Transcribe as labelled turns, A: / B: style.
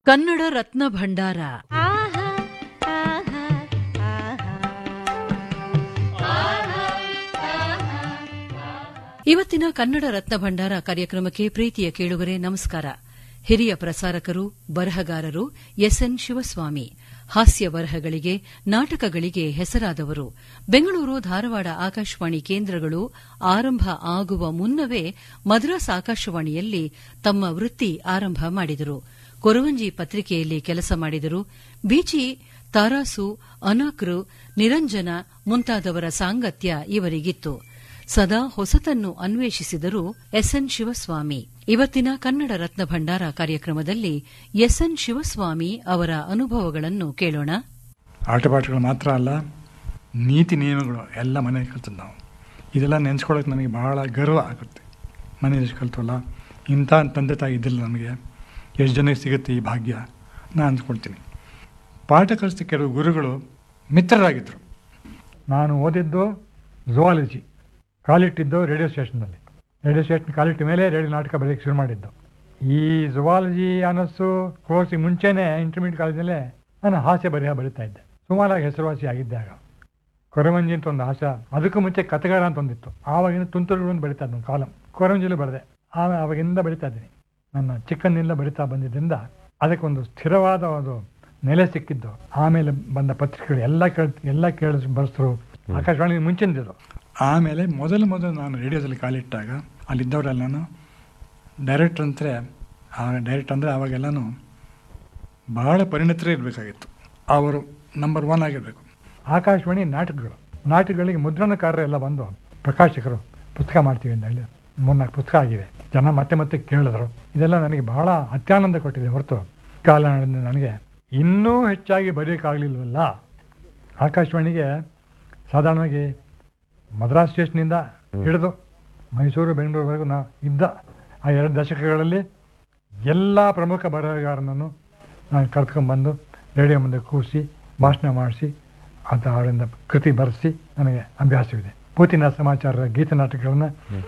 A: ಕನ್ನಡ ರತ್ನ ಭಂಡಾರ
B: ಆಹಾ ಆಹಾ
A: ಇವತ್ತಿನ ಕನ್ನಡ ರತ್ನ ಭಂಡಾರ ಕಾರ್ಯಕ್ರಮಕ್ಕೆ ಪ್ರೀತಿಯ ಕೇಳುಗರೆ ನಮಸ್ಕಾರ ಹಿರಿಯ ಪ್ರಸಾರಕರು ಬರಹಗಾರರು ಎಸ್ಎನ್ ಶಿವಸ್ವಾಮಿ ಹಾಸ್ಯ ಬರಹಗಳಿಗೆ ನಾಟಕಗಳಿಗೆ ಹೆಸರಾದವರು ಬೆಂಗಳೂರು ಧಾರವಾಡ ಆಕಾಶವಾಣಿ ಕೇಂದ್ರಗಳು ಆರಂಭ ಆಗುವ ಮುನ್ನವೇ ಮದ್ರಾಸ್ ಆಕಾಶವಾಣಿಯಲ್ಲಿ ತಮ್ಮ ವೃತ್ತಿ ಆರಂಭ ಮಾಡಿದರು ಕೊರವಂಜಿ ಪತ್ರಿಕೆಯಲ್ಲಿ ಕೆಲಸ ಮಾಡಿದರು ಬೀಚಿ ತಾರಾಸು ಅನಾಕ್ರು ನಿರಂಜನ ಮುಂತಾದವರ ಸಾಂಗತ್ಯ ಇವರಿಗಿತ್ತು ಸದಾ ಹೊಸತನ್ನು ಅನ್ವೇಷಿಸಿದರು ಎಸ್ಎನ್ ಶಿವಸ್ವಾಮಿ ಇವತ್ತಿನ ಕನ್ನಡ ರತ್ನ ಭಂಡಾರ ಕಾರ್ಯಕ್ರಮದಲ್ಲಿ ಎಸ್ಎನ್ ಶಿವಸ್ವಾಮಿ ಅವರ ಅನುಭವಗಳನ್ನು ಕೇಳೋಣ
C: ಆಟಪಾಠಗಳು ಮಾತ್ರ ಅಲ್ಲ ನೀತಿ ನಿಯಮಗಳು ಎಲ್ಲ ಮನೆಯಲ್ಲಿ ಕಲ್ತದ್ದು ನಾವು ಇದೆಲ್ಲ ನೆನೆಸ್ಕೊಳ್ಳೋಕೆ ನನಗೆ ಭಾಳ ಗರ್ವ ಆಗುತ್ತೆ ಮನೆಯಲ್ಲಿ ಕಲ್ತವಲ್ಲ ಇಂಥ ತಂದೆ ತಾಯಿ ಇದ್ದಿಲ್ಲ ನಮಗೆ ಎಷ್ಟು ಜನಕ್ಕೆ ಸಿಗುತ್ತೆ ಈ ಭಾಗ್ಯ ನಾನು ಅಂದ್ಕೊಳ್ತೀನಿ ಪಾಠ ಕಲಿಸಿದ ಕೆಲವು ಗುರುಗಳು ಮಿತ್ರರಾಗಿದ್ದರು ನಾನು ಓದಿದ್ದು ಝುವಾಲಜಿ ಕಾಲಿಟ್ಟಿದ್ದು ರೇಡಿಯೋ ಸ್ಟೇಷನ್ನಲ್ಲಿ ರೇಡಿಯೋ ಸ್ಟೇಷನ್ ಕಾಲಿಟ್ಟ ಮೇಲೆ ರೇಡಿಯೋ ನಾಟಕ ಬರೆಯೋಕ್ಕೆ ಶುರು ಮಾಡಿದ್ದು ಈ ಝುವಾಲಜಿ ಅನ್ನಿಸ್ತು ಕೋರ್ಸಿಗೆ ಮುಂಚೆನೇ ಇಂಟರ್ಮೀಡಿಯಟ್ ಕಾಲೇಜಲ್ಲೇ ನಾನು ಹಾಸ್ಯ ಬರೆಯ ಬರಿತಾ ಇದ್ದೆ ಸುಮಾರಾಗಿ ಹೆಸರುವಾಸಿ ಆಗಿದ್ದೆ ಆಗ ಕೊರವಂಜಿ ಅಂತ ಒಂದು ಹಾಸ್ಯ ಅದಕ್ಕೂ ಮುಂಚೆ ಕಥೆಗಾರ ಅಂತ ಒಂದಿತ್ತು ಆವಾಗಿನ ತುಂತುರುಗಳು ಅಂತ ಬರಿತಾ ಇದ್ದೆ ಕಾಲಂ ಕೊರವಂಜಿಲು ಬರೆದೆ ಆಮೇಲೆ ಆವಾಗಿಂದ ಬರಿತಾ ಇದ್ದೀನಿ ನನ್ನ ಚಿಕ್ಕಂದಿನಿಂದ ಬರಿತಾ ಬಂದಿದ್ದರಿಂದ ಅದಕ್ಕೊಂದು ಸ್ಥಿರವಾದ ಒಂದು ನೆಲೆ ಸಿಕ್ಕಿದ್ದು ಆಮೇಲೆ ಬಂದ ಪತ್ರಿಕೆಗಳು ಎಲ್ಲ ಕೇಳ ಎಲ್ಲ ಕೇಳಿಸ್ ಬರೆಸರು ಆಕಾಶವಾಣಿ ಮುಂಚಿನದಿದ್ದು ಆಮೇಲೆ ಮೊದಲು ಮೊದಲು ನಾನು ರೇಡಿಯೋದಲ್ಲಿ ಕಾಲಿಟ್ಟಾಗ ಅಲ್ಲಿದ್ದವರೆಲ್ಲನೂ ಡೈರೆಕ್ಟರ್ ಅಂದರೆ ಆ ಡೈರೆಕ್ಟ್ ಅಂದರೆ ಆವಾಗೆಲ್ಲನೂ ಬಹಳ ಪರಿಣಿತರೇ ಇರಬೇಕಾಗಿತ್ತು ಅವರು ನಂಬರ್ ಒನ್ ಆಗಿರಬೇಕು ಆಕಾಶವಾಣಿ ನಾಟಕಗಳು ನಾಟಕಗಳಿಗೆ ಮುದ್ರಣಕಾರರೆಲ್ಲ ಬಂದು ಪ್ರಕಾಶಕರು ಪುಸ್ತಕ ಮಾಡ್ತೀವಿ ಅಂತ ಹೇಳಿ ಮೂರ್ನಾಲ್ಕು ಪುಸ್ತಕ ಆಗಿವೆ ಜನ ಮತ್ತೆ ಮತ್ತೆ ಕೇಳಿದ್ರು ಇದೆಲ್ಲ ನನಗೆ ಬಹಳ ಅತ್ಯಾನಂದ ಕೊಟ್ಟಿದೆ ಹೊರತು ಕಾಲ ನನಗೆ ಇನ್ನೂ ಹೆಚ್ಚಾಗಿ ಬರೆಯೋಕ್ಕಾಗಲಿಲ್ವಲ್ಲ ಆಕಾಶವಾಣಿಗೆ ಸಾಧಾರಣವಾಗಿ ಮದ್ರಾಸ್ ಸ್ಟೇಷನಿಂದ ಹಿಡಿದು ಮೈಸೂರು ಬೆಂಗಳೂರುವರೆಗೂ ನಾ ಇದ್ದ ಆ ಎರಡು ದಶಕಗಳಲ್ಲಿ ಎಲ್ಲ ಪ್ರಮುಖ ಬರಹಗಾರನನ್ನು ನಾನು ಕರ್ಕೊಂಡ್ಬಂದು ರೇಡಿಯೋ ಮುಂದೆ ಕೂರಿಸಿ ಭಾಷಣ ಮಾಡಿಸಿ ಅದು ಅವರಿಂದ ಕೃತಿ ಬರೆಸಿ ನನಗೆ ಅಭ್ಯಾಸವಿದೆ ಪೂತಿನ ಸಮಾಚಾರ ಗೀತ ನಾಟಕಗಳನ್ನು